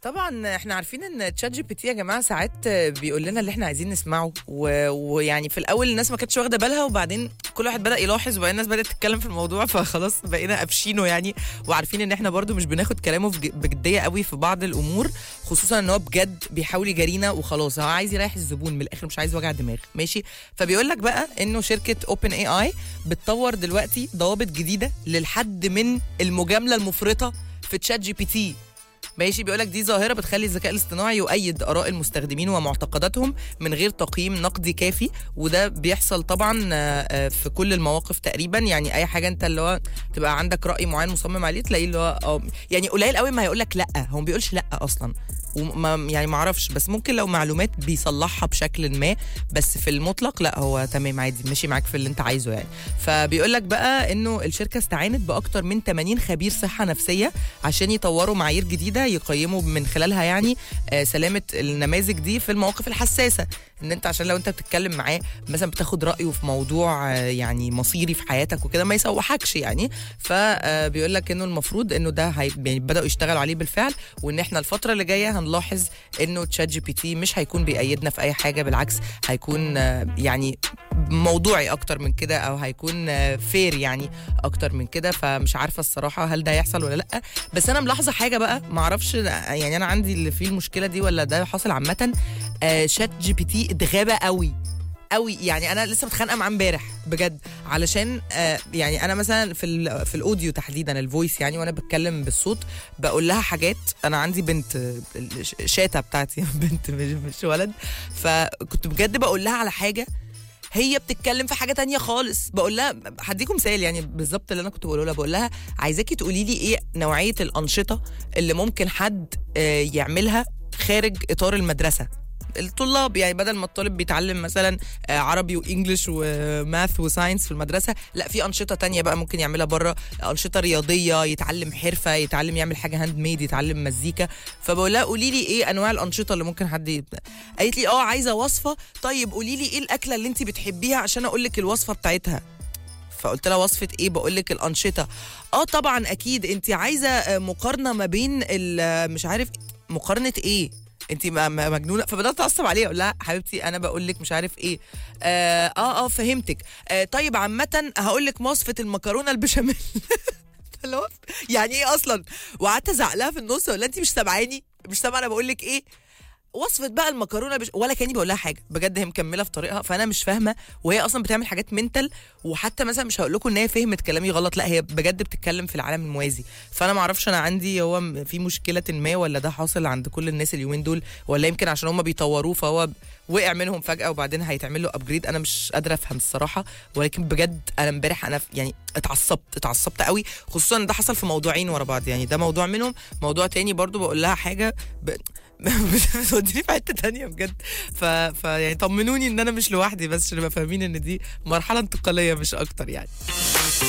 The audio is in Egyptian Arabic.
طبعا احنا عارفين ان تشات جي بي تي يا جماعه ساعات بيقول لنا اللي احنا عايزين نسمعه و... ويعني في الاول الناس ما كانتش واخده بالها وبعدين كل واحد بدا يلاحظ وبعدين الناس بدات تتكلم في الموضوع فخلاص بقينا قافشينه يعني وعارفين ان احنا برضو مش بناخد كلامه في ج- بجديه قوي في بعض الامور خصوصا ان هو بجد بيحاول يجارينا وخلاص هو عايز يريح الزبون من الاخر مش عايز وجع دماغ ماشي فبيقول لك بقى انه شركه اوبن اي اي بتطور دلوقتي ضوابط جديده للحد من المجامله المفرطه في تشات جي بي تي ماشي بيقول لك دي ظاهره بتخلي الذكاء الاصطناعي يؤيد اراء المستخدمين ومعتقداتهم من غير تقييم نقدي كافي وده بيحصل طبعا آه، آه، في كل المواقف تقريبا يعني اي حاجه انت اللي هو تبقى عندك راي معين مصمم عليه تلاقيه اللي هو آه، يعني قليل قوي ما هيقول لك لا هو ما بيقولش لا اصلا وما يعني ما اعرفش بس ممكن لو معلومات بيصلحها بشكل ما بس في المطلق لا هو تمام عادي ماشي معاك في اللي انت عايزه يعني فبيقول لك بقى انه الشركه استعانت باكتر من 80 خبير صحه نفسيه عشان يطوروا معايير جديده يقيموا من خلالها يعني آه، سلامه النماذج دي في المواقف الحساسه ان انت عشان لو انت بتتكلم معاه مثلا بتاخد رايه في موضوع آه، يعني مصيري في حياتك وكده ما يسوحكش يعني فبيقول لك انه المفروض انه ده هي... يعني بداوا يشتغلوا عليه بالفعل وان احنا الفتره اللي جايه هنلاحظ انه تشات جي بي تي مش هيكون بيأيدنا في اي حاجه بالعكس هيكون آه، يعني موضوعي اكتر من كده او هيكون فير يعني اكتر من كده فمش عارفه الصراحه هل ده هيحصل ولا لا بس انا ملاحظه حاجه بقى ما اعرفش يعني انا عندي اللي فيه المشكله دي ولا ده حاصل عامه آه، شات جي بي تي اتغابى قوي قوي يعني انا لسه متخانقه معاه امبارح بجد علشان آه يعني انا مثلا في ال- في الاوديو تحديدا الفويس يعني وانا بتكلم بالصوت بقول لها حاجات انا عندي بنت آه، الش- شاتا بتاعتي بنت مش, مش ولد فكنت بجد بقول لها على حاجه هي بتتكلم في حاجه تانية خالص بقول لها هديكم مثال يعني بالظبط اللي انا كنت بقوله لها بقول لها عايزاكي تقولي لي ايه نوعيه الانشطه اللي ممكن حد آه، يعملها خارج اطار المدرسه الطلاب يعني بدل ما الطالب بيتعلم مثلا آه، عربي وانجلش وماث وساينس في المدرسه لا في انشطه تانية بقى ممكن يعملها بره انشطه رياضيه يتعلم حرفه يتعلم يعمل حاجه هاند ميد يتعلم مزيكا فبقول لها قولي لي ايه انواع الانشطه اللي ممكن حد يبدأ. قالت لي اه عايزه وصفه طيب قولي لي ايه الاكله اللي انت بتحبيها عشان اقول لك الوصفه بتاعتها فقلت لها وصفه ايه بقول لك الانشطه اه طبعا اكيد انت عايزه آه، مقارنه ما بين ال- مش عارف مقارنه ايه انت م- م- مجنونه فبدات اتعصب عليها اقول لها حبيبتي انا بقول لك مش عارف ايه اه اه, آه فهمتك آه طيب عامه هقول لك وصفه المكرونه البشاميل اللي هو يعني ايه اصلا وقعدت ازعق لها في النص ولا انت مش سامعاني مش سامعه انا بقول لك ايه وصفه بقى المكرونه بش... ولا كاني بقول لها حاجه بجد هي مكمله في طريقها فانا مش فاهمه وهي اصلا بتعمل حاجات منتل وحتى مثلا مش هقول لكم ان هي فهمت كلامي غلط لا هي بجد بتتكلم في العالم الموازي فانا ما اعرفش انا عندي هو م- في مشكله ما ولا ده حاصل عند كل الناس اليومين دول ولا يمكن عشان هم بيطوروه فهو وقع منهم فجاه وبعدين هيتعمل له ابجريد انا مش قادره افهم الصراحه ولكن بجد انا امبارح انا ف- يعني اتعصبت اتعصبت قوي خصوصا إن ده حصل في موضوعين ورا بعض يعني ده موضوع منهم موضوع تاني برضو بقول لها حاجه ب... بتوديني في حته تانية بجد ف... ف يعني طمنوني ان انا مش لوحدي بس عشان نبقى فاهمين ان دي مرحله انتقاليه مش اكتر يعني